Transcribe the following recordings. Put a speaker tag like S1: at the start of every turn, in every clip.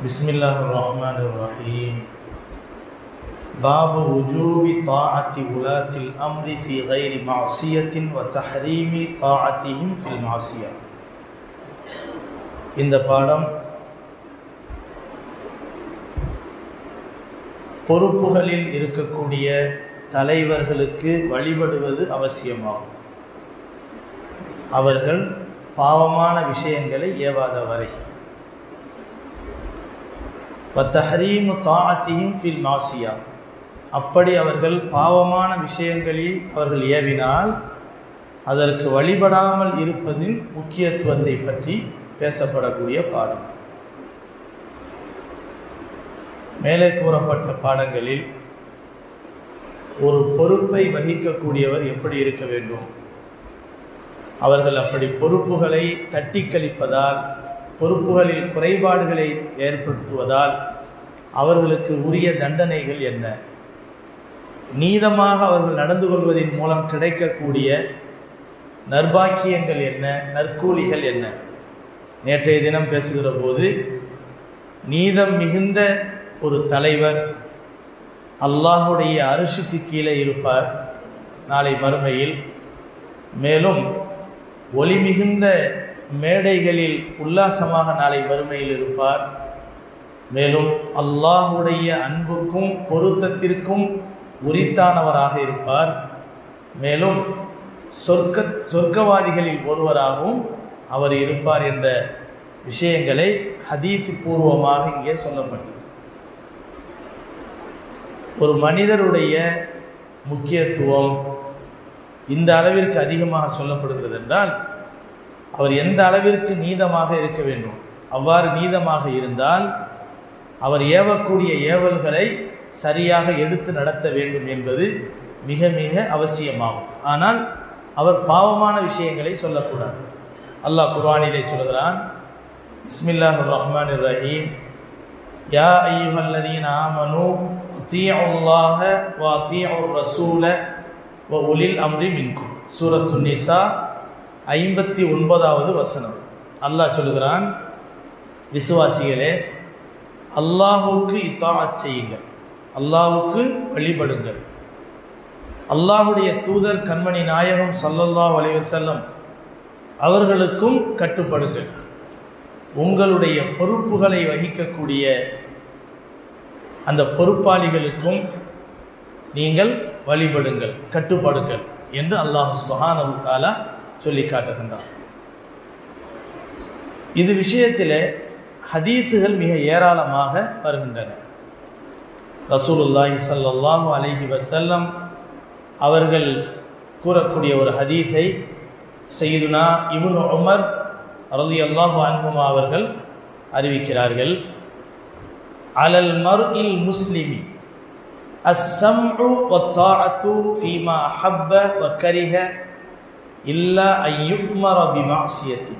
S1: بسم الله الرحمن الرحيم باب وجوب طاعة ولاة الأمر في غير معصية وتحريم طاعتهم في المعصية இந்த பாடம் பொறுப்புகளில் இருக்கக்கூடிய தலைவர்களுக்கு வழிபடுவது அவசியமாகும் அவர்கள் பாவமான விஷயங்களை ஏவாத வரை வத்தஹரீமு தாஅத்தியும் ஃபில் மாசியா அப்படி அவர்கள் பாவமான விஷயங்களில் அவர்கள் ஏவினால் அதற்கு வழிபடாமல் இருப்பதின் முக்கியத்துவத்தை பற்றி பேசப்படக்கூடிய பாடம் மேலே கூறப்பட்ட பாடங்களில் ஒரு பொறுப்பை வகிக்கக்கூடியவர் எப்படி இருக்க வேண்டும் அவர்கள் அப்படி பொறுப்புகளை தட்டி கழிப்பதால் பொறுப்புகளில் குறைபாடுகளை ஏற்படுத்துவதால் அவர்களுக்கு உரிய தண்டனைகள் என்ன நீதமாக அவர்கள் நடந்து கொள்வதன் மூலம் கிடைக்கக்கூடிய நற்பாக்கியங்கள் என்ன நற்கூலிகள் என்ன நேற்றைய தினம் பேசுகிற போது நீதம் மிகுந்த ஒரு தலைவர் அல்லாஹுடைய அரிசுக்கு கீழே இருப்பார் நாளை மறுமையில் மேலும் ஒளி மிகுந்த மேடைகளில் உல்லாசமாக நாளை மறுமையில் இருப்பார் மேலும் அல்லாஹுடைய அன்புக்கும் பொருத்தத்திற்கும் உரித்தானவராக இருப்பார் மேலும் சொர்க்க சொர்க்கவாதிகளில் ஒருவராகவும் அவர் இருப்பார் என்ற விஷயங்களை ஹதீஸ் பூர்வமாக இங்கே சொல்லப்பட்டது ஒரு மனிதருடைய முக்கியத்துவம் இந்த அளவிற்கு அதிகமாக சொல்லப்படுகிறது என்றால் அவர் எந்த அளவிற்கு நீதமாக இருக்க வேண்டும் அவ்வாறு நீதமாக இருந்தால் அவர் ஏவக்கூடிய ஏவல்களை சரியாக எடுத்து நடத்த வேண்டும் என்பது மிக மிக அவசியமாகும் ஆனால் அவர் பாவமான விஷயங்களை சொல்லக்கூடாது அல்லாஹ் குர்ஆனிலே சொல்கிறான் பிஸ்மில்லாஹ் ரஹ்மான் ரஹீம் யா ஐயுஹல்லதீன் ஆமனு அத்தீஉல்லாஹ வ அத்தீஉர் ரசூல வ உலில் அம்ரி மின்கும் சூரத்து நிசா ஐம்பத்தி ஒன்பதாவது வசனம் அல்லாஹ் சொல்கிறான் விசுவாசிகளே அல்லாஹுக்கு இத்தாத் செய்யுங்கள் அல்லாஹுக்கு வழிபடுங்கள் அல்லாஹுடைய தூதர் கண்மணி நாயகம் சல்லல்லாஹ் அலைவசல்லம் அவர்களுக்கும் கட்டுப்படுங்கள் உங்களுடைய பொறுப்புகளை வகிக்கக்கூடிய அந்த பொறுப்பாளிகளுக்கும் நீங்கள் வழிபடுங்கள் கட்டுப்படுங்கள் என்று அல்லாஹ் சுபஹானஹு தாலா சொல்லி காட்டுகின்றான் இது விஷயத்தில் ஹதீஸுகள் மிக ஏராளமாக வருகின்றன ரசூலுல்லாஹி சல்லாஹூ அலஹி வசல்லம் அவர்கள் கூறக்கூடிய ஒரு ஹதீஸை செய்துனா இபுன் உமர் ரலி அல்லாஹு அன்ஹுமா அவர்கள் அறிவிக்கிறார்கள் அலல் மர் இல் முஸ்லிமி அஸ்ஸம்உ வத்தாஅத்து ஃபீமா ஹப்ப வ கரிஹ இல்லா ஐயுக்மர பிமாசியத்தி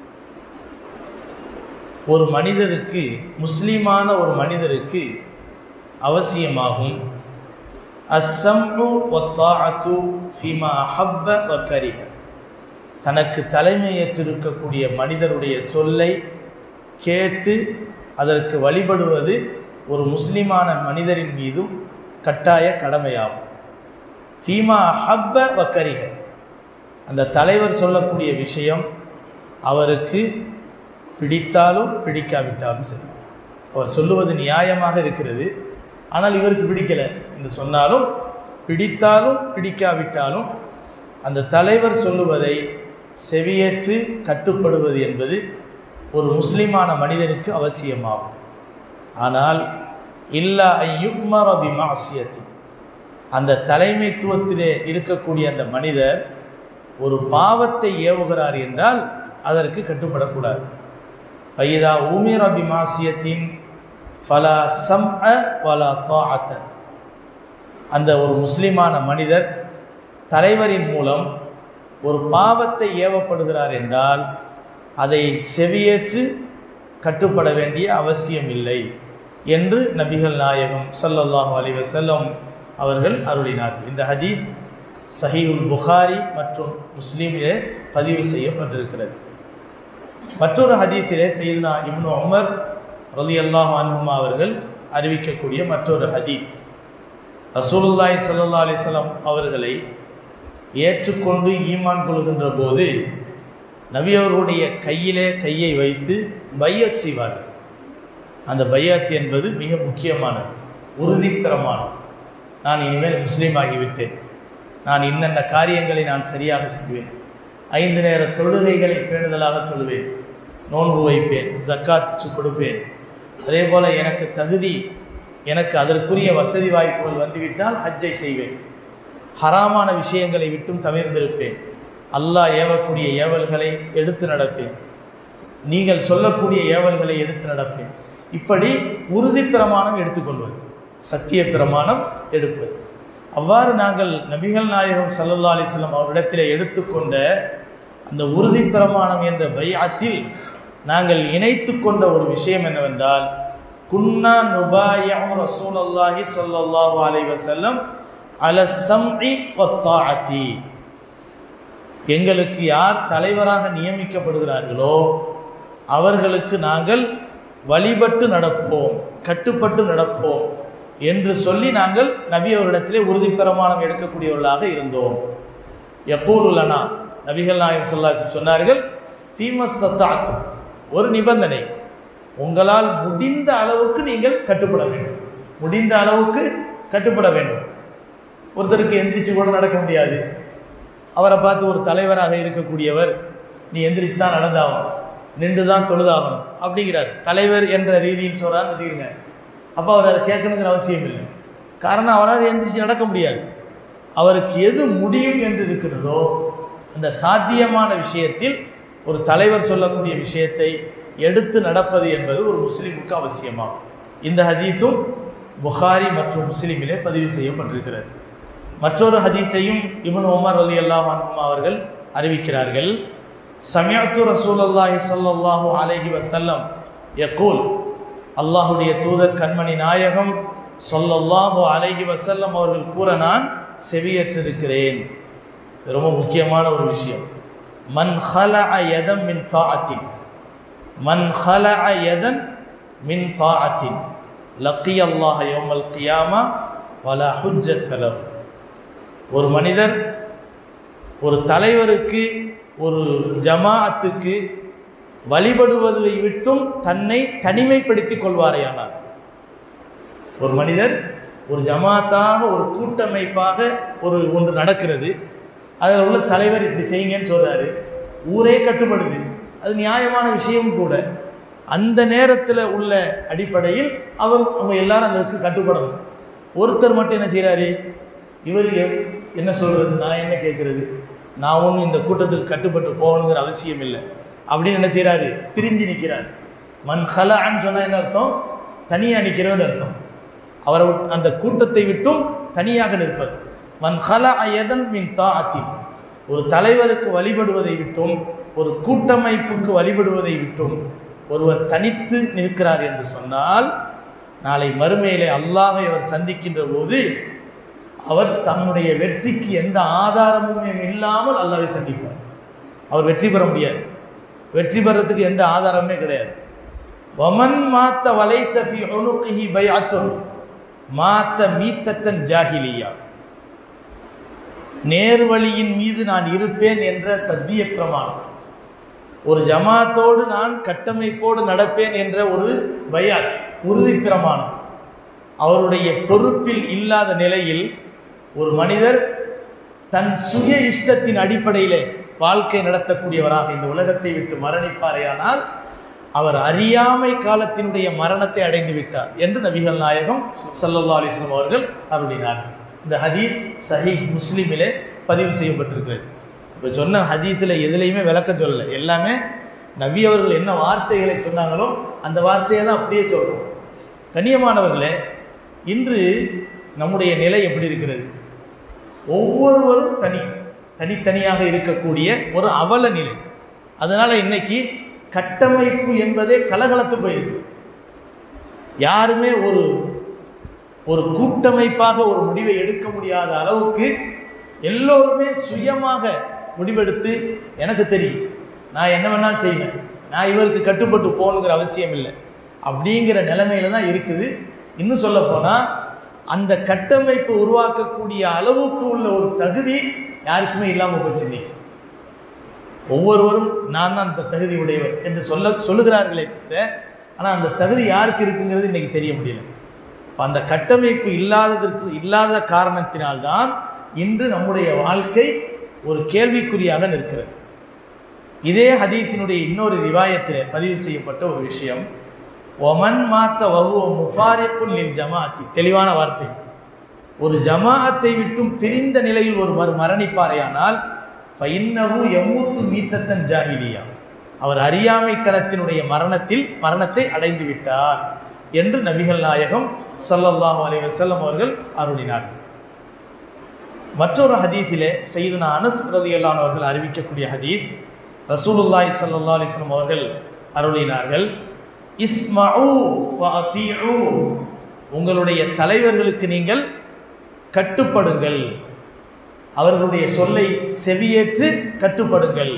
S1: ஒரு மனிதருக்கு முஸ்லீமான ஒரு மனிதருக்கு அவசியமாகும் அஸ்ஸம்உ வத்தாஅத்து ஃபீமா ஹப்ப வ கரிஹ தனக்கு தலைமையேற்றிருக்கக்கூடிய மனிதருடைய சொல்லை கேட்டு அதற்கு வழிபடுவது ஒரு முஸ்லிமான மனிதரின் மீதும் கட்டாய கடமையாகும் ஃபீமா ஹப்ப வக்கரிக அந்த தலைவர் சொல்லக்கூடிய விஷயம் அவருக்கு பிடித்தாலும் பிடிக்காவிட்டாலும் சரி அவர் சொல்லுவது நியாயமாக இருக்கிறது ஆனால் இவருக்கு பிடிக்கலை என்று சொன்னாலும் பிடித்தாலும் பிடிக்காவிட்டாலும் அந்த தலைவர் சொல்லுவதை செவியேற்று கட்டுப்படுவது என்பது ஒரு முஸ்லிமான மனிதனுக்கு அவசியமாகும் ஆனால் இல்லா ஐயுக்மரபி மாசியத்தி அந்த தலைமைத்துவத்திலே இருக்கக்கூடிய அந்த மனிதர் ஒரு பாவத்தை ஏவுகிறார் என்றால் அதற்கு கட்டுப்படக்கூடாது பைதா உமீர் அபி மாசியத்தின் ஃபலா சம் அ வலா தாத்த அந்த ஒரு முஸ்லிமான மனிதர் தலைவரின் மூலம் ஒரு பாவத்தை ஏவப்படுகிறார் என்றால் அதை செவியேற்று கட்டுப்பட வேண்டிய அவசியம் இல்லை என்று நபிகள் நாயகம் சல்லல்லாஹு அலி வசல்லம் அவர்கள் அருளினார்கள் இந்த ஹதீஸ் சஹீவுல் புகாரி மற்றும் முஸ்லீமிலே பதிவு செய்யப்பட்டிருக்கிறது மற்றொரு ஹதீஸிலே செய்துனா இப்னு உமர் ரலியல்லாஹு அன்ஹுமா அவர்கள் அறிவிக்கக்கூடிய மற்றொரு ஹதீஸ் ரசூலுல்லாஹி ஸல்லல்லாஹு அலைஹி வஸல்லம் அவர்களை ஏற்றுக்கொண்டு ஈமான் கொள்கின்ற போது நபி அவர்களுடைய கையிலே கையை வைத்து பையத் செய்வார்கள் அந்த பையத் என்பது மிக முக்கியமானது உறுதித்தரமானது நான் இனிமேல் முஸ்லீம் ஆகிவிட்டேன் நான் இன்னென்ன காரியங்களை நான் சரியாக செய்வேன் ஐந்து நேர தொழுகைகளை பேணுதலாக தொழுவேன் நோன்பு வைப்பேன் ஜக்காத்து கொடுப்பேன் அதே போல் எனக்கு தகுதி எனக்கு அதற்குரிய வசதி வாய்ப்புகள் வந்துவிட்டால் ஹஜ்ஜை செய்வேன் ஹராமான விஷயங்களை விட்டும் தவிர்ந்திருப்பேன் அல்லாஹ் ஏவக்கூடிய ஏவல்களை எடுத்து நடப்பேன் நீங்கள் சொல்லக்கூடிய ஏவல்களை எடுத்து நடப்பேன் இப்படி உறுதி பிரமாணம் எடுத்துக்கொள்வது சத்திய பிரமாணம் எடுப்பது அவ்வாறு நாங்கள் நபிகள் நாயகம் சல்லல்லா அலிஸ்லாம் அவரிடத்தில் எடுத்துக்கொண்ட அந்த உறுதி பிரமாணம் என்ற பையாத்தில் நாங்கள் இணைத்து கொண்ட ஒரு விஷயம் என்னவென்றால் குன்னா நுபாயம் ரசூல் அல்லாஹி சொல்லல்லாஹு அலை வசல்லம் அல சம்இ வத்தாஅத்தி எங்களுக்கு யார் தலைவராக நியமிக்கப்படுகிறார்களோ அவர்களுக்கு நாங்கள் வழிபட்டு நடப்போம் கட்டுப்பட்டு நடப்போம் என்று சொல்லி நாங்கள் நபி அவரிடத்திலே உறுதி பிரமாணம் எடுக்கக்கூடியவர்களாக இருந்தோம் எப்பூருலனா நபிகள் நாயகம் சொல்லா சொன்னார்கள் ஃபீமஸ் தத்தாத்து ஒரு நிபந்தனை உங்களால் முடிந்த அளவுக்கு நீங்கள் கட்டுப்பட வேண்டும் முடிந்த அளவுக்கு கட்டுப்பட வேண்டும் ஒருத்தருக்கு எந்திரிச்சு கூட நடக்க முடியாது அவரை பார்த்து ஒரு தலைவராக இருக்கக்கூடியவர் நீ எந்திரிச்சு தான் நடந்தாகணும் நின்று தான் தொழுதாகணும் அப்படிங்கிறார் தலைவர் என்ற ரீதியில் சொல்கிறான்னு வச்சுக்கிறீங்க அப்போ அவர் அதை கேட்கணுங்கிற அவசியம் இல்லை காரணம் அவரால் எந்திரிச்சு நடக்க முடியாது அவருக்கு எது முடியும் என்று இருக்கிறதோ அந்த சாத்தியமான விஷயத்தில் ஒரு தலைவர் சொல்லக்கூடிய விஷயத்தை எடுத்து நடப்பது என்பது ஒரு முஸ்லீமுக்கு அவசியமாகும் இந்த ஹதீஸும் புகாரி மற்றும் முஸ்லீமிலே பதிவு செய்யப்பட்டிருக்கிறது மற்றொரு ஹதீஸையும் இப்னு உமர் அலி அல்லாஹ் அவர்கள் அறிவிக்கிறார்கள் சமியாத்து ரசூல் அல்லாஹி சொல்லல்லாஹு அலஹி வசல்லம் யக்கூல் அல்லாஹுடைய தூதர் கண்மணி நாயகம் சொல்லல்லாஹு அலஹி வசல்லம் அவர்கள் கூற நான் செவியற்றிருக்கிறேன் ரொம்ப முக்கியமான ஒரு விஷயம் மன் ஹல யதம் மின் தாஅத்தின் மன் ஹல யதன் மின் தாஅத்தின் லக்கி அல்லாஹ் யோமல் கியாமா வலா ஹுஜ்ஜத் லஹு ஒரு மனிதர் ஒரு தலைவருக்கு ஒரு ஜமாஅத்துக்கு வழிபடுவதை விட்டும் தன்னை தனிமைப்படுத்திக் கொள்வாரேயானார் ஒரு மனிதர் ஒரு ஜமாத்தாக ஒரு கூட்டமைப்பாக ஒரு ஒன்று நடக்கிறது அதில் உள்ள தலைவர் இப்படி செய்யுங்கன்னு சொல்கிறாரு ஊரே கட்டுப்படுது அது நியாயமான விஷயம் கூட அந்த நேரத்தில் உள்ள அடிப்படையில் அவர் அவங்க எல்லாரும் அதற்கு கட்டுப்படணும் ஒருத்தர் மட்டும் என்ன செய்கிறாரு இவர் என்ன சொல்கிறது நான் என்ன கேட்குறது நான் ஒன்றும் இந்த கூட்டத்துக்கு கட்டுப்பட்டு போகணுங்கிற அவசியம் இல்லை அப்படின்னு என்ன செய்கிறாரு பிரிஞ்சு நிற்கிறார் மண் ஹலான்னு சொன்னால் என்ன அர்த்தம் தனியாக நிற்கிறதுன்னு அர்த்தம் அவரை அந்த கூட்டத்தை விட்டும் தனியாக நிற்பது மன் ஹல அயதன் மின் தாத்தி ஒரு தலைவருக்கு வழிபடுவதை விட்டும் ஒரு கூட்டமைப்புக்கு வழிபடுவதை விட்டும் ஒருவர் தனித்து நிற்கிறார் என்று சொன்னால் நாளை மறுமையிலே அல்லாஹை அவர் சந்திக்கின்ற போது அவர் தன்னுடைய வெற்றிக்கு எந்த ஆதாரமும் இல்லாமல் அல்லாவை சந்திப்பார் அவர் வெற்றி பெற முடியாது வெற்றி பெறத்துக்கு எந்த ஆதாரமே கிடையாது வமன் மாத்த வலை சஃபி ஒனுக்குஹி பை அத்தும் மாத்த மீத்தத்தன் ஜாகிலியா நேர்வழியின் மீது நான் இருப்பேன் என்ற சத்திய பிரமாணம் ஒரு ஜமாத்தோடு நான் கட்டமைப்போடு நடப்பேன் என்ற ஒரு பயான் உறுதி பிரமாணம் அவருடைய பொறுப்பில் இல்லாத நிலையில் ஒரு மனிதர் தன் சுய இஷ்டத்தின் அடிப்படையிலே வாழ்க்கை நடத்தக்கூடியவராக இந்த உலகத்தை விட்டு மரணிப்பாரேயானால் அவர் அறியாமை காலத்தினுடைய மரணத்தை அடைந்து விட்டார் என்று நபிகள் நாயகம் சல்லல்லா அலிஸ்லாம் அவர்கள் அருளினார் இந்த ஹதீஸ் சஹி முஸ்லீமிலே பதிவு செய்யப்பட்டிருக்கிறது இப்போ சொன்ன ஹதீஸில் எதுலேயுமே விளக்கம் சொல்லலை எல்லாமே நபி அவர்கள் என்ன வார்த்தைகளை சொன்னாங்களோ அந்த வார்த்தையை தான் அப்படியே சொல்கிறோம் கண்ணியமானவர்களே இன்று நம்முடைய நிலை எப்படி இருக்கிறது ஒவ்வொருவரும் தனி தனித்தனியாக இருக்கக்கூடிய ஒரு அவல நிலை அதனால் இன்னைக்கு கட்டமைப்பு என்பதே கலகலத்து போயிருக்கு யாருமே ஒரு ஒரு கூட்டமைப்பாக ஒரு முடிவை எடுக்க முடியாத அளவுக்கு எல்லோருமே சுயமாக முடிவெடுத்து எனக்கு தெரியும் நான் என்ன வேணாலும் செய்வேன் நான் இவருக்கு கட்டுப்பட்டு போகணுங்கிற அவசியம் இல்லை அப்படிங்கிற நிலைமையில தான் இருக்குது இன்னும் சொல்ல போனால் அந்த கட்டமைப்பு உருவாக்கக்கூடிய அளவுக்கு உள்ள ஒரு தகுதி யாருக்குமே இல்லாமல் போச்சு இன்னைக்கு ஒவ்வொருவரும் நான் தான் அந்த தகுதி உடையவர் என்று சொல்ல சொல்லுகிறார்களே தவிர ஆனால் அந்த தகுதி யாருக்கு இருக்குங்கிறது இன்னைக்கு தெரிய முடியல அப்ப அந்த கட்டமைப்பு இல்லாததற்கு இல்லாத காரணத்தினால்தான் இன்று நம்முடைய வாழ்க்கை ஒரு கேள்விக்குறியாக நிற்கிறது இதே ஹதீத்தினுடைய இன்னொரு ரிவாயத்தில் பதிவு செய்யப்பட்ட ஒரு விஷயம் ஒமன் மாத்த வகுவ முஃபாரிக்குல் லில் ஜமாஅத்தி தெளிவான வார்த்தை ஒரு ஜமாஅத்தை விட்டும் பிரிந்த நிலையில் ஒரு மறு மரணிப்பாரையானால் பைன்னவு எம்மூத்து மீத்தத்தன் ஜாகிலியா அவர் அறியாமைத்தனத்தினுடைய மரணத்தில் மரணத்தை அடைந்து விட்டார் என்று நபிகள் நாயகம் ஸல்லல்லாஹு அலைஹி வஸல்லம் அவர்கள் அருளினார்கள் மற்றொரு ஹதீஸிலே செய்துனா அனஸ் ரதியல்லான் அவர்கள் அறிவிக்கக்கூடிய ஹதீஸ் ரசூலுல்லாஹி ஸல்லல்லாஹு அலைஹி வஸல்லம் அவர்கள் அருளினார்கள் இஸ்மஉ வ அதீஉ உங்களுடைய தலைவர்களுக்கு நீங்கள் கட்டுப்படுங்கள் அவர்களுடைய சொல்லை செவியேற்று கட்டுப்படுங்கள்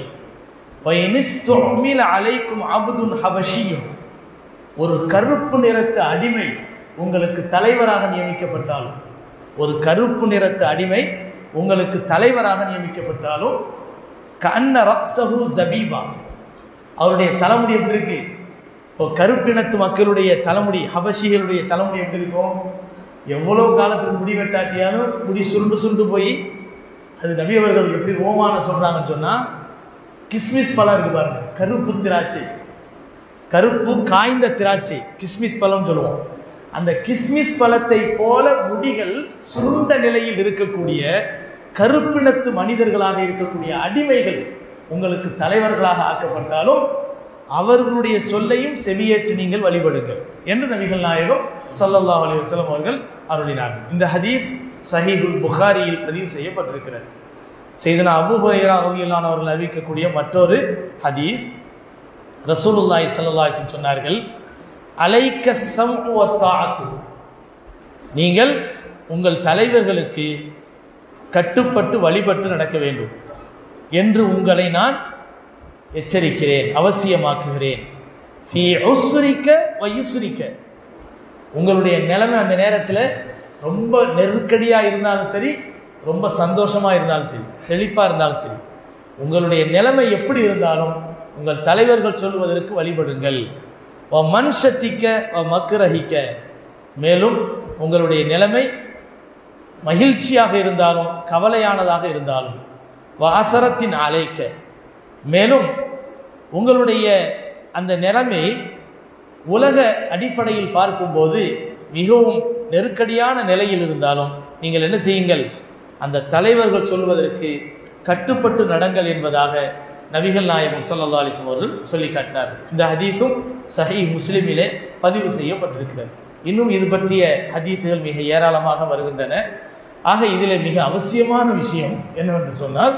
S1: வயனிஸ்துமில அலைக்கும் அபுதுன் ஹபஷியும் ஒரு கருப்பு நிறத்து அடிமை உங்களுக்கு தலைவராக நியமிக்கப்பட்டாலும் ஒரு கருப்பு நிறத்து அடிமை உங்களுக்கு தலைவராக நியமிக்கப்பட்டாலும் கண்ண ரக்சஹு ஜபீபா அவருடைய தலைமுடி எப்படி இருக்கு இப்போ கருப்பினத்து மக்களுடைய தலைமுடி ஹபஷிகளுடைய தலைமுடி எப்படி இருக்கும் எவ்வளோ காலத்துக்கு முடி வெட்டாட்டியாலும் முடி சுருண்டு சுருண்டு போய் அது நபி அவர்கள் எப்படி ஓமான சொல்கிறாங்கன்னு சொன்னால் கிஸ்மிஸ் பழம் இருக்கு பாருங்க கருப்பு திராட்சை கருப்பு காய்ந்த திராட்சை கிஸ்மிஸ் பழம் சொல்லுவோம் அந்த கிஸ்மிஸ் பழத்தை போல முடிகள் சுருண்ட நிலையில் இருக்கக்கூடிய கருப்பினத்து மனிதர்களாக இருக்கக்கூடிய அடிமைகள் உங்களுக்கு தலைவர்களாக ஆக்கப்பட்டாலும் அவர்களுடைய சொல்லையும் செவியேற்று நீங்கள் வழிபடுங்கள் என்று நபிகள் நாயகம் ஸல்லல்லாஹு அலைஹி வஸல்லம் அவர்கள் அருளினார்கள் இந்த ஹதீஸ் சஹீஹுல் புகாரியில் பதிவு செய்யப்பட்டிருக்கிறது செய்தனா அபு ஹுரைரா ரலியல்லாஹு அவர்கள் அறிவிக்கக்கூடிய மற்றொரு ஹதீஸ் ரசூலுல்லாஹி ஸல்லல்லாஹு அலைஹி வஸல்லம் சொன்னார்கள் அலைக்க சம்உ வத்தாஅத்து நீங்கள் உங்கள் தலைவர்களுக்கு கட்டுப்பட்டு வழிபட்டு நடக்க வேண்டும் என்று உங்களை நான் எச்சரிக்கிறேன் அவசியமாக்குகிறேன் ஃபீ உஸ்ரிக்க வயுஸ்ரிக்க உங்களுடைய நிலைமை அந்த நேரத்தில் ரொம்ப நெருக்கடியாக இருந்தாலும் சரி ரொம்ப சந்தோஷமாக இருந்தாலும் சரி செழிப்பாக இருந்தாலும் சரி உங்களுடைய நிலைமை எப்படி இருந்தாலும் உங்கள் தலைவர்கள் சொல்வதற்கு வழிபடுங்கள் வ மண் சத்திக்க வ மக்குரஹிக்க மேலும் உங்களுடைய நிலைமை மகிழ்ச்சியாக இருந்தாலும் கவலையானதாக இருந்தாலும் வாசரத்தின் அலைக்க மேலும் உங்களுடைய அந்த நிலைமை உலக அடிப்படையில் பார்க்கும்போது மிகவும் நெருக்கடியான நிலையில் இருந்தாலும் நீங்கள் என்ன செய்யுங்கள் அந்த தலைவர்கள் சொல்வதற்கு கட்டுப்பட்டு நடங்கள் என்பதாக நபிகள் நாயகம் ஸல்லல்லாஹு அலைஹி வஸல்லம் அவர்கள் சொல்லி காட்டினார் இந்த ஹதீஸும் சஹீ முஸ்லிமிலே பதிவு செய்யப்பட்டிருக்கிறது இன்னும் இது பற்றிய ஹதீஸுகள் மிக ஏராளமாக வருகின்றன ஆக இதில் மிக அவசியமான விஷயம் என்னவென்று சொன்னால்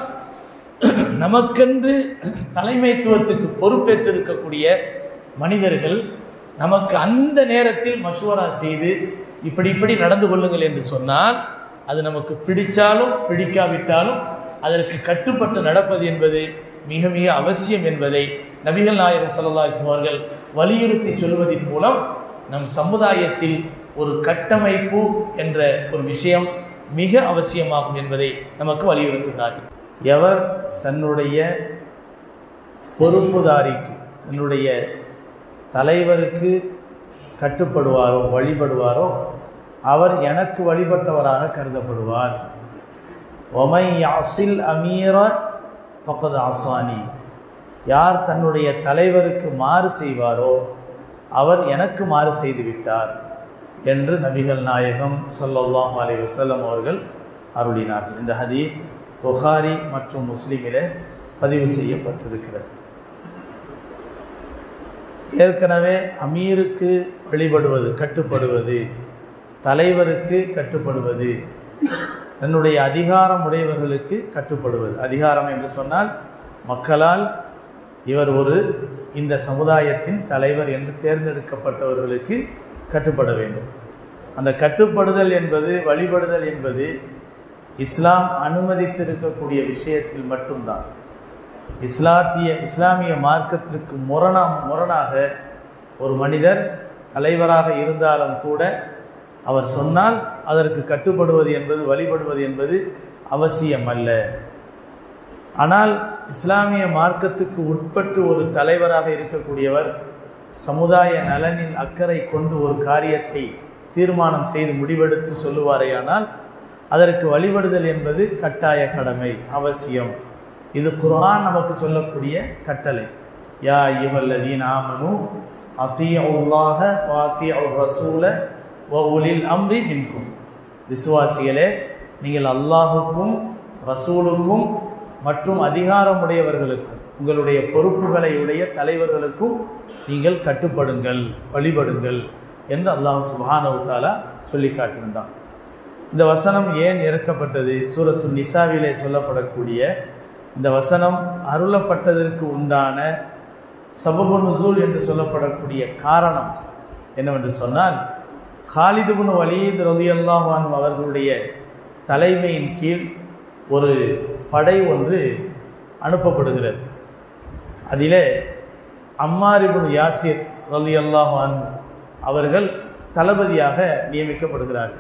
S1: நமக்கென்று தலைமைத்துவத்துக்கு பொறுப்பேற்றிருக்கக்கூடிய மனிதர்கள் நமக்கு அந்த நேரத்தில் மஷூரா செய்து இப்படி இப்படி நடந்து கொள்ளுங்கள் என்று சொன்னால் அது நமக்கு பிடிச்சாலும் பிடிக்காவிட்டாலும் அதற்கு கட்டுப்பட்டு நடப்பது என்பது மிக மிக அவசியம் என்பதை நபிகள் நாயகம் ஸல்லல்லாஹு அலைஹி வஸல்லம் அவர்கள் வலியுறுத்தி சொல்வதன் மூலம் நம் சமுதாயத்தில் ஒரு கட்டமைப்பு என்ற ஒரு விஷயம் மிக அவசியமாகும் என்பதை நமக்கு வலியுறுத்துகிறார்கள் எவர் தன்னுடைய பொறுப்புதாரிக்கு தன்னுடைய தலைவருக்கு கட்டுப்படுவாரோ வழிபடுவாரோ அவர் எனக்கு வழிபட்டவராக கருதப்படுவார் ஒமை யாசில் அமீர பக்கது ஆசானி யார் தன்னுடைய தலைவருக்கு மாறு செய்வாரோ அவர் எனக்கு மாறு செய்து விட்டார் என்று நபிகள் நாயகம் ஸல்லல்லாஹு அலைஹி வஸல்லம் அவர்கள் அருளினார்கள் இந்த ஹதீஸ் புகாரி மற்றும் முஸ்லிமிலே பதிவு செய்யப்பட்டிருக்கிறது ஏற்கனவே அமீருக்கு வழிபடுவது கட்டுப்படுவது தலைவருக்கு கட்டுப்படுவது தன்னுடைய அதிகாரம் உடையவர்களுக்கு கட்டுப்படுவது அதிகாரம் என்று சொன்னால் மக்களால் இவர் ஒரு இந்த சமுதாயத்தின் தலைவர் என்று தேர்ந்தெடுக்கப்பட்டவர்களுக்கு கட்டுப்பட வேண்டும் அந்த கட்டுப்படுதல் என்பது வழிபடுதல் என்பது இஸ்லாம் அனுமதித்திருக்கக்கூடிய விஷயத்தில் மட்டும்தான் இஸ்லாத்திய இஸ்லாமிய மார்க்கத்திற்கு முரணா முரணாக ஒரு மனிதர் தலைவராக இருந்தாலும் கூட அவர் சொன்னால் அதற்கு கட்டுப்படுவது என்பது வழிபடுவது என்பது அவசியம் அல்ல ஆனால் இஸ்லாமிய மார்க்கத்துக்கு உட்பட்டு ஒரு தலைவராக இருக்கக்கூடியவர் சமுதாய நலனில் அக்கறை கொண்டு ஒரு காரியத்தை தீர்மானம் செய்து முடிவெடுத்து சொல்லுவாரேயானால் அதற்கு வழிபடுதல் என்பது கட்டாய கடமை அவசியம் இது குர்ஆன் நமக்கு சொல்லக்கூடிய கட்டளை யா ஐயுஹல்லதீன ஆமனு அத்தியுல்லாஹ வாத்தியுர் ரசூல வ உலில் அம்ரி மின்கும் விசுவாசிகளே நீங்கள் அல்லாஹுக்கும் ரசூலுக்கும் மற்றும் அதிகாரமுடையவர்களுக்கும் உங்களுடைய பொறுப்புகளை உடைய தலைவர்களுக்கும் நீங்கள் கட்டுப்படுங்கள் வழிபடுங்கள் என்று அல்லாஹ் சுபானவு தாலா சொல்லி காட்டுகின்றான் இந்த வசனம் ஏன் இறக்கப்பட்டது சூரத்து நிசாவிலே சொல்லப்படக்கூடிய இந்த வசனம் அருளப்பட்டதற்கு உண்டான சபபு நுசூல் என்று சொல்லப்படக்கூடிய காரணம் என்னவென்று சொன்னால் ஹாலிதுபுன் வலீத் ரலியல்லாஹு அவர்களுடைய தலைமையின் கீழ் ஒரு படை ஒன்று அனுப்பப்படுகிறது அதிலே அம்மாரிபுன் யாசிர் ரலியல்லாஹு அன்ஹு அவர்கள் தளபதியாக நியமிக்கப்படுகிறார்கள்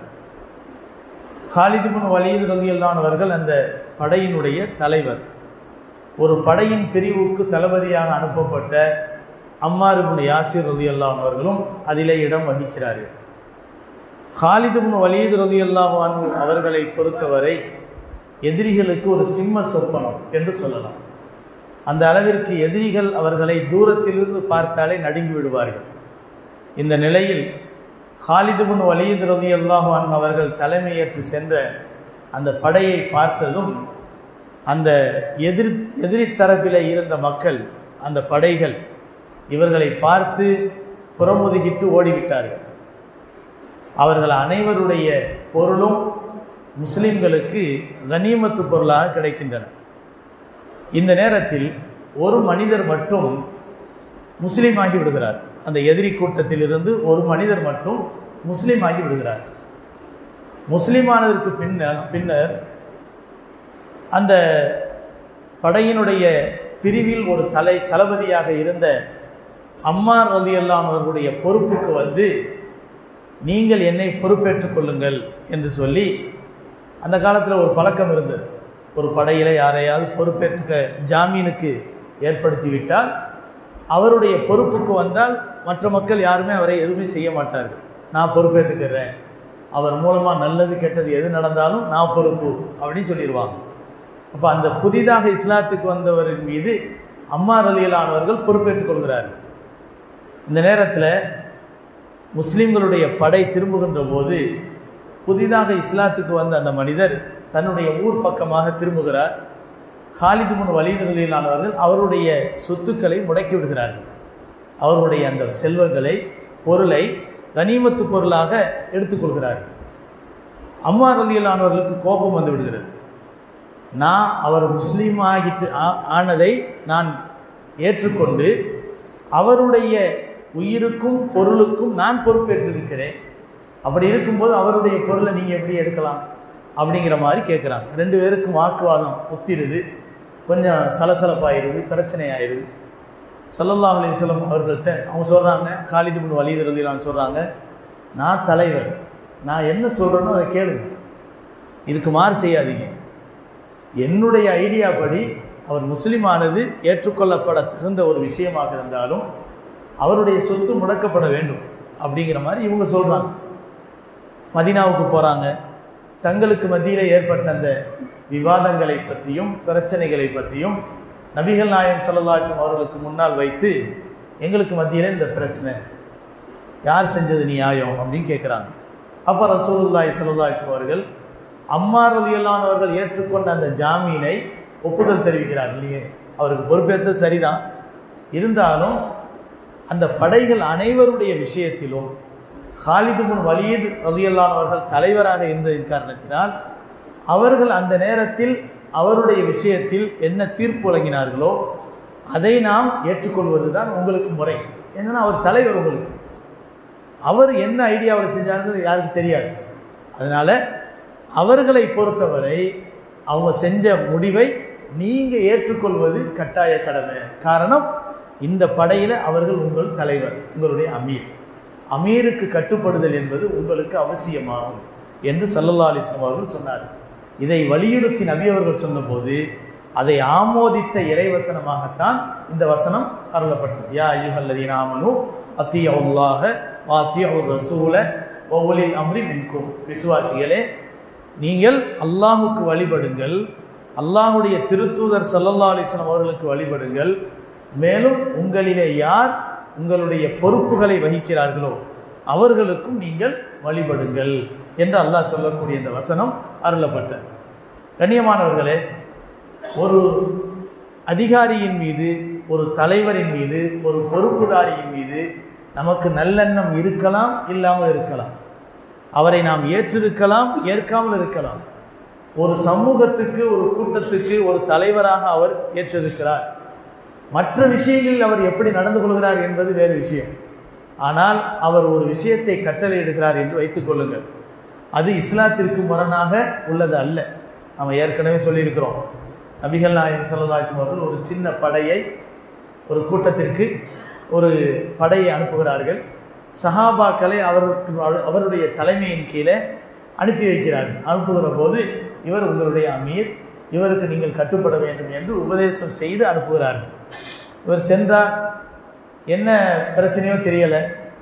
S1: ஹாலிதுபுன் வலீத் ரலியல்லான் அவர்கள் அந்த படையினுடைய தலைவர் ஒரு படையின் பிரிவுக்கு தளபதியாக அனுப்பப்பட்ட அம்மாரிபுன் யாசிர் ரலியல்லான் அவர்களும் அதிலே இடம் வகிக்கிறார்கள் ஹாலிதுபுன் வலீத் ரலியல்லாஹு அன்ஹு அவர்களை பொறுத்தவரை எதிரிகளுக்கு ஒரு சிம்ம சொப்பனம் என்று சொல்லலாம் அந்த அளவிற்கு எதிரிகள் அவர்களை தூரத்திலிருந்து பார்த்தாலே நடுங்கி விடுவார்கள் இந்த நிலையில் ஹாலிதுபுன் வலீத் ரவி அல்லாஹான் அவர்கள் தலைமையேற்று சென்ற அந்த படையை பார்த்ததும் அந்த எதிர் எதிரி தரப்பில் இருந்த மக்கள் அந்த படைகள் இவர்களை பார்த்து புறமுதுகிட்டு ஓடிவிட்டார்கள் அவர்கள் அனைவருடைய பொருளும் முஸ்லிம்களுக்கு கனிமத்து பொருளாக கிடைக்கின்றன இந்த நேரத்தில் ஒரு மனிதர் மட்டும் முஸ்லீம் ஆகி விடுகிறார் அந்த எதிரி கூட்டத்திலிருந்து ஒரு மனிதர் மட்டும் முஸ்லீம் ஆகி விடுகிறார் முஸ்லீமானதற்கு பின்னர் பின்னர் அந்த படையினுடைய பிரிவில் ஒரு தலை தளபதியாக இருந்த அம்மார் ரதி அவர்களுடைய பொறுப்புக்கு வந்து நீங்கள் என்னை பொறுப்பேற்றுக் கொள்ளுங்கள் என்று சொல்லி அந்த காலத்தில் ஒரு பழக்கம் இருந்தது ஒரு படையில் யாரையாவது பொறுப்பேற்றுக்க ஜாமீனுக்கு ஏற்படுத்தி விட்டால் அவருடைய பொறுப்புக்கு வந்தால் மற்ற மக்கள் யாருமே அவரை எதுவுமே செய்ய மாட்டார்கள் நான் பொறுப்பேற்றுக்கிறேன் அவர் மூலமாக நல்லது கெட்டது எது நடந்தாலும் நான் பொறுப்பு அப்படின்னு சொல்லிடுவாங்க அப்போ அந்த புதிதாக இஸ்லாத்துக்கு வந்தவரின் மீது அம்மா ரலியலானவர்கள் பொறுப்பேற்றுக் கொள்கிறார்கள் இந்த நேரத்தில் முஸ்லீம்களுடைய படை திரும்புகின்ற போது புதிதாக இஸ்லாத்துக்கு வந்த அந்த மனிதர் தன்னுடைய ஊர் பக்கமாக திரும்புகிறார் ஹாலிது முன் வலிதுரதியிலானவர்கள் அவருடைய சொத்துக்களை முடக்கி விடுகிறார்கள் அவருடைய அந்த செல்வங்களை பொருளை கனிமத்து பொருளாக எடுத்துக்கொள்கிறார்கள் அம்மா ரலியலானவர்களுக்கு கோபம் வந்து விடுகிறது நான் அவர் முஸ்லீம் ஆகிட்டு ஆ- ஆனதை நான் ஏற்றுக்கொண்டு அவருடைய உயிருக்கும் பொருளுக்கும் நான் பொறுப்பேற்றிருக்கிறேன் அப்படி இருக்கும்போது அவருடைய பொருளை நீங்கள் எப்படி எடுக்கலாம் அப்படிங்கிற மாதிரி கேட்குறாங்க ரெண்டு பேருக்கும் வாக்குவாதம் ஒத்திருது கொஞ்சம் சலசலப்பாயிருது பிரச்சனை ஆயிடுது சல்லல்லாஹு அலைஹி வஸல்லம் அவர்கள்ட்ட அவங்க சொல்கிறாங்க காலிது பின் வலீது ரலியல்லாஹு சொல்கிறாங்க நான் தலைவர் நான் என்ன சொல்கிறேனோ அதை கேளுங்க இதுக்கு மாறு செய்யாதீங்க என்னுடைய ஐடியா படி அவர் முஸ்லீம் ஆனது ஏற்றுக்கொள்ளப்பட தகுந்த ஒரு விஷயமாக இருந்தாலும் அவருடைய சொத்து முடக்கப்பட வேண்டும் அப்படிங்கிற மாதிரி இவங்க சொல்கிறாங்க மதீனாவுக்கு போகிறாங்க தங்களுக்கு மத்தியில் ஏற்பட்ட அந்த விவாதங்களை பற்றியும் பிரச்சனைகளை பற்றியும் நபிகள் நாயம் சல்லல்லாஹம் அவர்களுக்கு முன்னால் வைத்து எங்களுக்கு மத்தியில் இந்த பிரச்சனை யார் செஞ்சது நியாயம் அப்படின்னு கேட்குறாங்க அப்போ ரசூலுல்லாஹி ஸல்லல்லாஹு அவர்கள் அம்மார் ரலியல்லானவர்கள் ஏற்றுக்கொண்ட அந்த ஜாமீனை ஒப்புதல் தெரிவிக்கிறார் இல்லையே அவருக்கு பொறுப்பேற்றது சரிதான் இருந்தாலும் அந்த படைகள் அனைவருடைய விஷயத்திலும் ஹாலிது பின் வலீத் ரலியல்லானவர்கள் தலைவராக இருந்ததின் காரணத்தினால் அவர்கள் அந்த நேரத்தில் அவருடைய விஷயத்தில் என்ன தீர்ப்பு வழங்கினார்களோ அதை நாம் ஏற்றுக்கொள்வது தான் உங்களுக்கு முறை ஏன்னா அவர் தலைவர் உங்களுக்கு அவர் என்ன ஐடியாவில் செஞ்சாருங்கிறது யாருக்கும் தெரியாது அதனால் அவர்களை பொறுத்தவரை அவங்க செஞ்ச முடிவை நீங்கள் ஏற்றுக்கொள்வது கட்டாய கடமை காரணம் இந்த படையில் அவர்கள் உங்கள் தலைவர் உங்களுடைய அமீர் அமீருக்கு கட்டுப்படுதல் என்பது உங்களுக்கு அவசியமாகும் என்று சல்லல்லா அலிஸ்லாம் அவர்கள் சொன்னார் இதை வலியுறுத்தி நபி அவர்கள் சொன்னபோது அதை ஆமோதித்த இறைவசனமாகத்தான் இந்த வசனம் அருளப்பட்டது யா ஐயுஹல்லதீன ஆமனு அத்தியவுல்லாஹ வாத்தியவுர் ரசூல ஒவ்வொலில் அம்ரி மின்கும் விசுவாசிகளே நீங்கள் அல்லாஹுக்கு வழிபடுங்கள் அல்லாஹுடைய திருத்தூதர் சல்லல்லா அலிஸ்லாம் அவர்களுக்கு வழிபடுங்கள் மேலும் உங்களிலே யார் உங்களுடைய பொறுப்புகளை வகிக்கிறார்களோ அவர்களுக்கும் நீங்கள் வழிபடுங்கள் என்று அல்லாஹ் சொல்லக்கூடிய இந்த வசனம் அருளப்பட்டது கண்ணியமானவர்களே ஒரு அதிகாரியின் மீது ஒரு தலைவரின் மீது ஒரு பொறுப்புதாரியின் மீது நமக்கு நல்லெண்ணம் இருக்கலாம் இல்லாமல் இருக்கலாம் அவரை நாம் ஏற்றிருக்கலாம் ஏற்காமல் இருக்கலாம் ஒரு சமூகத்துக்கு ஒரு கூட்டத்துக்கு ஒரு தலைவராக அவர் ஏற்றிருக்கிறார் மற்ற விஷயங்களில் அவர் எப்படி நடந்து கொள்கிறார் என்பது வேறு விஷயம் ஆனால் அவர் ஒரு விஷயத்தை கட்டளையிடுகிறார் என்று வைத்துக் கொள்ளுங்கள் அது இஸ்லாத்திற்கு முரணாக உள்ளது அல்ல நம்ம ஏற்கனவே சொல்லியிருக்கிறோம் நபிகள் நாயகம் சல்லாஹம் அவர்கள் ஒரு சின்ன படையை ஒரு கூட்டத்திற்கு ஒரு படையை அனுப்புகிறார்கள் சஹாபாக்களை அவருக்கு அவருடைய தலைமையின் கீழே அனுப்பி வைக்கிறார்கள் அனுப்புகிற போது இவர் உங்களுடைய அமீர் இவருக்கு நீங்கள் கட்டுப்பட வேண்டும் என்று உபதேசம் செய்து அனுப்புகிறார்கள் இவர் சென்றார் என்ன பிரச்சனையோ தெரியலை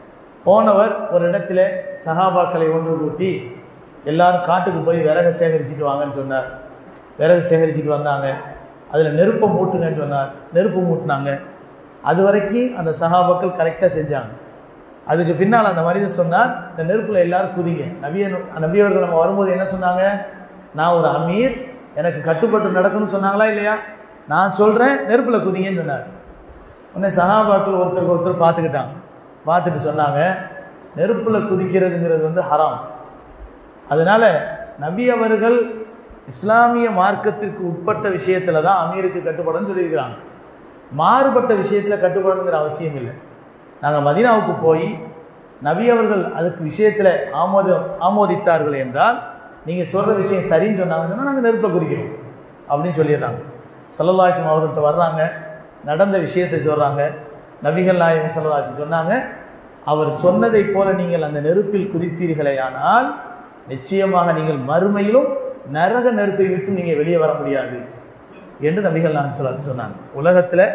S1: போனவர் ஒரு இடத்துல சஹாபாக்களை ஒன்று கூட்டி எல்லாரும் காட்டுக்கு போய் விறகு சேகரிச்சுட்டு வாங்கன்னு சொன்னார் விறகு சேகரிச்சுட்டு வந்தாங்க அதில் நெருப்பை மூட்டுங்கன்னு சொன்னார் நெருப்பு மூட்டினாங்க அது வரைக்கும் அந்த சகாபாக்கள் கரெக்டாக செஞ்சாங்க அதுக்கு பின்னால் அந்த மனிதன் சொன்னார் இந்த நெருப்பில் எல்லாரும் குதிங்க நபிய நபியவர்கள் நம்ம வரும்போது என்ன சொன்னாங்க நான் ஒரு அமீர் எனக்கு கட்டுப்பட்டு நடக்கணும்னு சொன்னாங்களா இல்லையா நான் சொல்கிறேன் நெருப்பில் குதிங்கன்னு சொன்னார் உடனே சகாபாக்கள் ஒருத்தருக்கு ஒருத்தர் பார்த்துக்கிட்டாங்க பார்த்துட்டு சொன்னாங்க நெருப்பில் குதிக்கிறதுங்கிறது வந்து ஹராம் அதனால் நபி அவர்கள் இஸ்லாமிய மார்க்கத்திற்கு உட்பட்ட விஷயத்தில் தான் அமீருக்கு கட்டுப்படணும்னு சொல்லியிருக்கிறாங்க மாறுபட்ட விஷயத்தில் கட்டுப்படணுங்கிற அவசியம் இல்லை நாங்கள் மதீனாவுக்கு போய் நபி அவர்கள் அதுக்கு விஷயத்தில் ஆமோத ஆமோதித்தார்கள் என்றால் நீங்கள் சொல்கிற விஷயம் சரின்னு சொன்னாங்கன்னு சொன்னால் நாங்கள் நெருப்பில் குதிக்கிறோம் அப்படின்னு சொல்லிடுறாங்க சல்லல்லாஹம் அவர்கள்ட்ட வர்றாங்க நடந்த விஷயத்தை சொல்கிறாங்க நபிகள் நாயகம் சல்லல்லாஹம் சொன்னாங்க அவர் சொன்னதைப் போல நீங்கள் அந்த நெருப்பில் குதித்தீர்களே ஆனால் நிச்சயமாக நீங்கள் மறுமையிலும் நரக நெருப்பை விட்டு நீங்கள் வெளியே வர முடியாது என்று நபிகள் நாயகம் சல்லாஹம் சொன்னாங்க உலகத்தில்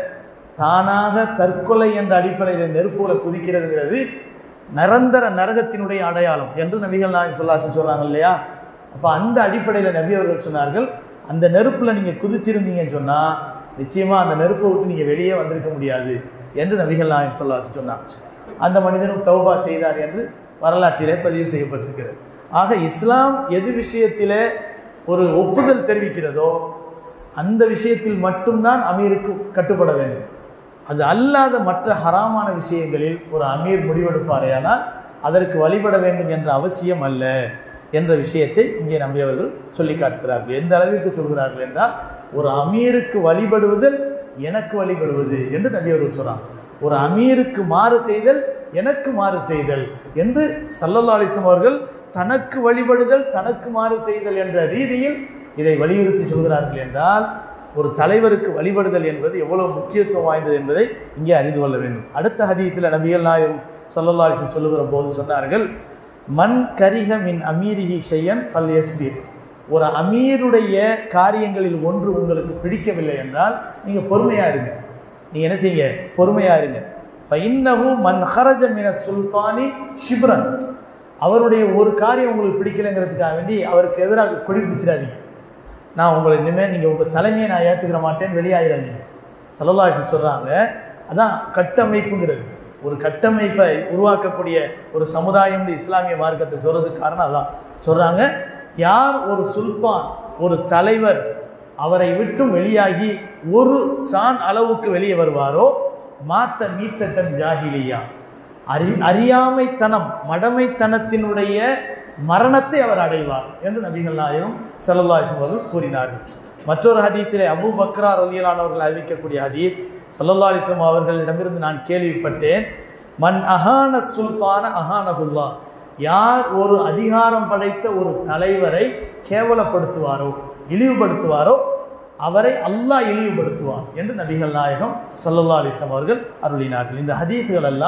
S1: தானாக தற்கொலை என்ற அடிப்படையில் நெருப்புல குதிக்கிறதுங்கிறது நிரந்தர நரகத்தினுடைய அடையாளம் என்று நபிகள் நாயகம் சொல்லாசன் சொல்கிறாங்க இல்லையா அப்போ அந்த அடிப்படையில் நபி அவர்கள் சொன்னார்கள் அந்த நெருப்பில் நீங்கள் குதிச்சிருந்தீங்கன்னு சொன்னால் நிச்சயமாக அந்த நெருப்பை விட்டு நீங்கள் வெளியே வந்திருக்க முடியாது என்று நபிகள் நாயகம் சொல்லாசன் சொன்னாங்க அந்த மனிதனும் தௌபா செய்தார் என்று வரலாற்றிலே பதிவு செய்யப்பட்டிருக்கிறது ஆக இஸ்லாம் எது விஷயத்திலே ஒரு ஒப்புதல் தெரிவிக்கிறதோ அந்த விஷயத்தில் மட்டும்தான் அமீருக்கு கட்டுப்பட வேண்டும் அது அல்லாத மற்ற ஹராமான விஷயங்களில் ஒரு அமீர் முடிவெடுப்பாரேயானால் அதற்கு வழிபட வேண்டும் என்ற அவசியம் அல்ல என்ற விஷயத்தை இங்கே நம்பியவர்கள் சொல்லி காட்டுகிறார்கள் எந்த அளவிற்கு சொல்கிறார்கள் என்றால் ஒரு அமீருக்கு வழிபடுவதல் எனக்கு வழிபடுவது என்று நபியவர்கள் சொல்கிறாங்க ஒரு அமீருக்கு மாறு செய்தல் எனக்கு மாறு செய்தல் என்று சல்லல்லா அலிஸ்லாம் அவர்கள் தனக்கு வழிபடுதல் தனக்கு மாறு செய்தல் என்ற ரீதியில் இதை வலியுறுத்தி சொல்கிறார்கள் என்றால் ஒரு தலைவருக்கு வழிபடுதல் என்பது எவ்வளவு முக்கியத்துவம் வாய்ந்தது என்பதை இங்கே அறிந்து கொள்ள வேண்டும் அடுத்த ஹதீஸில் நபிகள் நாயம் சல்லல்லா அலிஸ்லம் சொல்லுகிற போது சொன்னார்கள் மண் கரிக மின் அமீரிஹி ஷையன் பல் எஸ்பீர் ஒரு அமீருடைய காரியங்களில் ஒன்று உங்களுக்கு பிடிக்கவில்லை என்றால் நீங்கள் பொறுமையாக இருங்க நீங்கள் என்ன செய்யுங்க பொறுமையாக இருங்க ஃபைன்னஹு மன் ஹரஜ மின சுல்தானி ஷிப்ரன் அவருடைய ஒரு காரியம் உங்களுக்கு பிடிக்கலைங்கிறதுக்காக வேண்டி அவருக்கு எதிராக கொடி பிடிச்சிடாதீங்க நான் உங்களை இனிமேல் நீங்கள் உங்கள் தலைமையை நான் ஏற்றுக்கிற மாட்டேன்னு வெளியாகிறாதீங்க சல்லல்லாஹன் சொல்கிறாங்க அதான் கட்டமைப்புங்கிறது ஒரு கட்டமைப்பை உருவாக்கக்கூடிய ஒரு சமுதாயம் இஸ்லாமிய மார்க்கத்தை சொல்கிறதுக்கு காரணம் அதான் சொல்கிறாங்க யார் ஒரு சுல்தான் ஒரு தலைவர் அவரை விட்டும் வெளியாகி ஒரு சான் அளவுக்கு வெளியே வருவாரோ மாத்த மீத்தட்டன் ஜாகிலியா அறி அறியாமைத்தனம் மடமைத்தனத்தினுடைய மரணத்தை அவர் அடைவார் என்று நபிகள் நாயகம் சல்லல்லாஹம் அவர்கள் கூறினார்கள் மற்றொரு ஹதீத்திலே அபு பக்ரா ரலியலானவர்கள் அறிவிக்கக்கூடிய ஹதீத் சல்லல்லா அலிஸ்லாம் அவர்களிடமிருந்து நான் கேள்விப்பட்டேன் மன் அஹான சுல்தான அஹானகுல்லா யார் ஒரு அதிகாரம் படைத்த ஒரு தலைவரை கேவலப்படுத்துவாரோ இழிவுபடுத்துவாரோ அவரை அல்லாஹ் இழிவுபடுத்துவார் என்று நபிகள் நாயகம் சல்லல்லா அலிஸ்லாம் அவர்கள் அருளினார்கள் இந்த ஹதீஸ்கள் எல்லாம்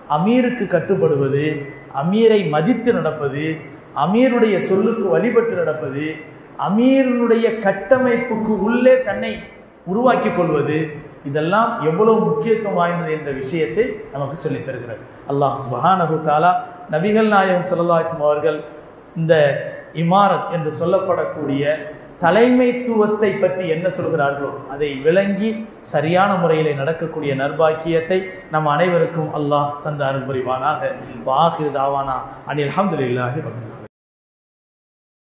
S1: அமீருக்கு கட்டுப்படுவது அமீரை மதித்து நடப்பது அமீருடைய சொல்லுக்கு வழிபட்டு நடப்பது அமீருடைய கட்டமைப்புக்கு உள்ளே தன்னை உருவாக்கி கொள்வது இதெல்லாம் எவ்வளவு முக்கியத்துவம் வாய்ந்தது என்ற விஷயத்தை நமக்கு சொல்லித் தருகிறது அல்லாஹ் சுபஹானஹு தாலா நபிகள் நாயகம் ஸல்லல்லாஹு அவர்கள் இந்த இமாரத் என்று சொல்லப்படக்கூடிய தலைமைத்துவத்தை பற்றி என்ன சொல்கிறார்களோ அதை விளங்கி சரியான முறையில் நடக்கக்கூடிய நர்பாக்கியத்தை நம் அனைவருக்கும் அல்லாஹ் தந்த அருள் புரிவானாக வாஹிர் தாவானா அனில் அஹமதுல்லாஹி ரபில்